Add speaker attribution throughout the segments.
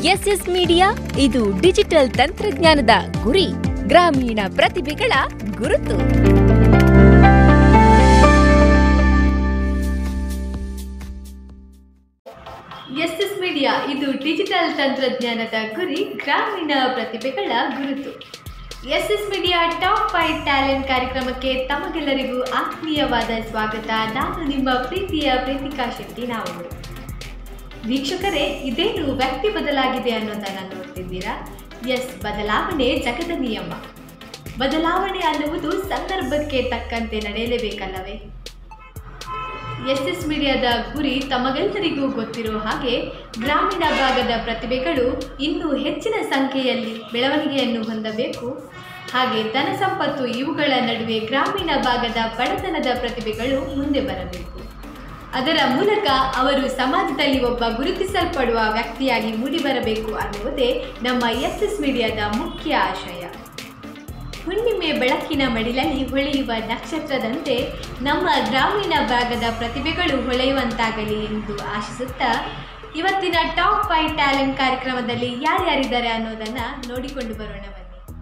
Speaker 1: S S media ಇದು digital ತಂತ್ರಜ್ಞಾನದ ಗುರಿ ಗ್ರಾಮೀಣ ಪ್ರತಿಭೆಗಳ ಗುರುತು
Speaker 2: ಎಸ್ ಎಸ್ ಮೀಡಿಯಾ ಇದು ಡಿಜಿಟಲ್ ತಂತ್ರಜ್ಞಾನದ ಗುರಿ ಗ್ರಾಮೀಣ ಪ್ರತಿಭೆಗಳ ಗುರುತು S S media top five talent ಕಾರ್ಯಕ್ರಮಕ್ಕೆ ತಮಗೆಲ್ಲರಿಗೂ ಆತ್ಮೀಯವಾದ ಸ್ವಾಗತ ನಾನು ನಿಮ್ಮ ಪ್ರೀತಿಯ ಪ್ರೀತಿಕಾ ಶೆಟ್ಟಿ ನಾವು ವೀಕ್ಷಕರೇ ಇದೇನು ವ್ಯಕ್ತಿ ಬದಲಾಗಿದೆ ಅನ್ನೋದನ್ನು ನೋಡ್ತಿದ್ದೀರಾ ಎಸ್ ಬದಲಾವಣೆ ಜಗದ ನಿಯಮ ಬದಲಾವಣೆ ಅನ್ನುವುದು ಸಂದರ್ಭಕ್ಕೆ ತಕ್ಕಂತೆ ನಡೆಯಲೇಬೇಕಲ್ಲವೇ ಎಸ್ ಎಸ್ ಮೀಡಿಯಾದ ಗುರಿ ತಮಗೆಲ್ಲರಿಗೂ ಗೊತ್ತಿರೋ ಹಾಗೆ ಗ್ರಾಮೀಣ ಭಾಗದ ಪ್ರತಿಭೆಗಳು ಇನ್ನೂ ಹೆಚ್ಚಿನ ಸಂಖ್ಯೆಯಲ್ಲಿ ಬೆಳವಣಿಗೆಯನ್ನು ಹೊಂದಬೇಕು ಹಾಗೆ ಧನ ಸಂಪತ್ತು ಇವುಗಳ ನಡುವೆ ಗ್ರಾಮೀಣ ಭಾಗದ ಬಡತನದ ಪ್ರತಿಭೆಗಳು ಮುಂದೆ ಬರಬೇಕು ಅದರ ಮೂಲಕ ಅವರು ಸಮಾಜದಲ್ಲಿ ಒಬ್ಬ ಗುರುತಿಸಲ್ಪಡುವ ವ್ಯಕ್ತಿಯಾಗಿ ಮೂಡಿಬರಬೇಕು ಅನ್ನುವುದೇ ನಮ್ಮ ಎಸ್ ಎಸ್ ಮೀಡಿಯಾದ ಮುಖ್ಯ ಆಶಯ ಹುಣ್ಣಿಮೆ ಬೆಳಕಿನ ಮಡಿಲಲ್ಲಿ ಹೊಳೆಯುವ ನಕ್ಷತ್ರದಂತೆ ನಮ್ಮ ಗ್ರಾಮೀಣ ಭಾಗದ ಪ್ರತಿಭೆಗಳು ಹೊಳೆಯುವಂತಾಗಲಿ ಎಂದು ಆಶಿಸುತ್ತಾ ಇವತ್ತಿನ ಟಾಪ್ ಫೈವ್ ಟ್ಯಾಲೆಂಟ್ ಕಾರ್ಯಕ್ರಮದಲ್ಲಿ ಯಾರ್ಯಾರಿದ್ದಾರೆ ಅನ್ನೋದನ್ನ ನೋಡಿಕೊಂಡು ಬರೋಣ ಬನ್ನಿ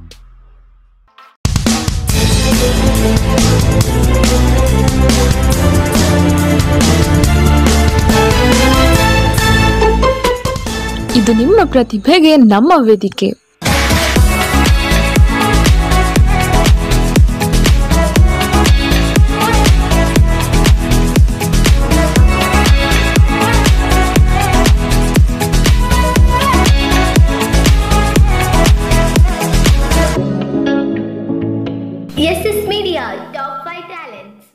Speaker 3: ಇದು ನಿಮ್ಮ ಪ್ರತಿಭೆಗೆ ನಮ್ಮ ವೇದಿಕೆ
Speaker 2: S S media top five talents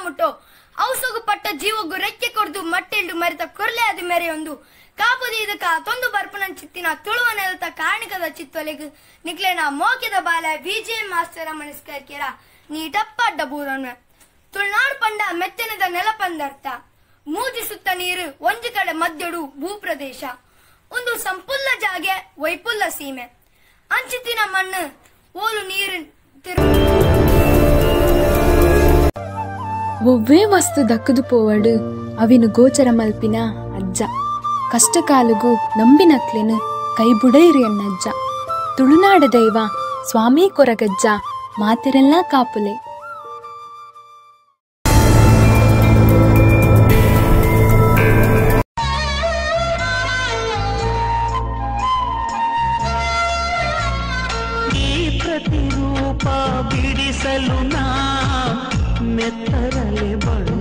Speaker 4: ಮುಟ್ಟೋ ಔಸಗು ಪಟ್ಟ ಜೀವಗು ರೆಕ್ಕೆ ಕೊಡ್ದು ಮಟ್ಟಿಲ್ಡು ಮರಿತ ಕೊರ್ಲೆ ಅದು ಮೆರೆಯೊಂದು ಕಾಪುದಿ ಇದಕ್ಕ ತೊಂದು ಬರ್ಪುನ ಚಿತ್ತಿನ ತುಳುವ ನೆಲತ ಕಾಣಿಕದ ಚಿತ್ತೊಲೆಗು ನಿಕ್ಲೆನ ಮೋಕಿದ ಬಾಲ ವಿಜಯ ಮಾಸ್ತರ ಮನಸ್ಕರ್ಕಿರ ನೀಟಪ್ಪ ಅಡ್ಡ ಬೂರೊನ್ವೆ ತುಳುನಾಡು ಪಂಡ ಮೆತ್ತನದ ನೆಲಪಂದರ್ಥ ಮೂಜಿ ಸುತ್ತ ನೀರು ಒಂಜಿ ಕಡೆ ಮಧ್ಯಡು ಭೂಪ್ರದೇಶ ಒಂದು ಸಂಪುಲ್ಲ ಜಾಗೆ ವೈಪುಲ್ಲ ಸೀಮೆ ಅಂಚಿತಿನ ಮಣ್ಣು ಓಲು ನೀರು ತಿರು
Speaker 3: ಒವ್ವೇ ವಸ್ತು ದಕ್ಕದು ಪೋವಡು ಅವಿನು ಗೋಚರ ಮಲ್ಪಿನ ಅಜ್ಜ ಕಷ್ಟಕಾಲಗೂ ನಂಬಿನಕ್ಲೆನು ಕೈ ಬುಡೈರಿ ಅಣ್ಣಜ್ಜ ತುಳುನಾಡ ದೈವ ಸ್ವಾಮಿ ಕೊರಗಜ್ಜ ಮಾತಿರೆಲ್ಲ ಕಾಪುಲೆ
Speaker 5: ಈ ಪ್ರತಿರೂಪ ಬಿಡಿಸಲು ನಾ ಮೆತ್ತರಲೆ ಬಳು